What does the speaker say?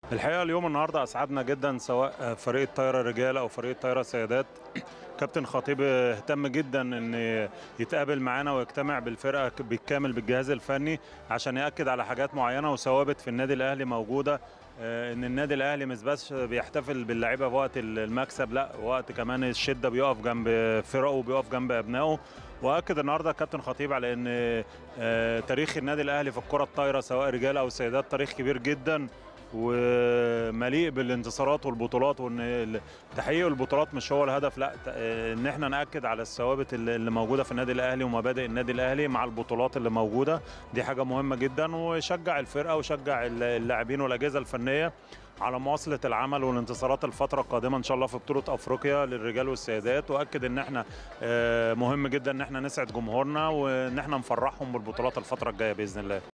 الحقيقه اليوم النهارده اسعدنا جدا سواء فريق الطايره رجال او فريق الطايره سيدات كابتن خطيب اهتم جدا ان يتقابل معانا ويجتمع بالفرقه بالكامل بالجهاز الفني عشان ياكد على حاجات معينه وثوابت في النادي الاهلي موجوده آه، ان النادي الاهلي مش بس بيحتفل باللعيبه في وقت المكسب لا وقت كمان الشده بيقف جنب فرقه وبيقف جنب ابنائه واكد النهارده كابتن خطيب على ان آه، تاريخ النادي الاهلي في الكره الطايره سواء رجال او سيدات تاريخ كبير جدا ومليء بالانتصارات والبطولات وان تحقيق البطولات مش هو الهدف لا ت- ان احنا ناكد على الثوابت اللي اللي موجوده في النادي الاهلي ومبادئ النادي الاهلي مع البطولات اللي موجوده دي حاجه مهمه جدا وشجع الفرقه وشجع اللاعبين والاجهزه الفنيه على مواصله العمل والانتصارات الفتره القادمه ان شاء الله في بطوله افريقيا للرجال والسيدات واكد ان احنا آه، مهم جدا ان احنا نسعد جمهورنا وان احنا نفرحهم بالبطولات الفتره الجايه باذن الله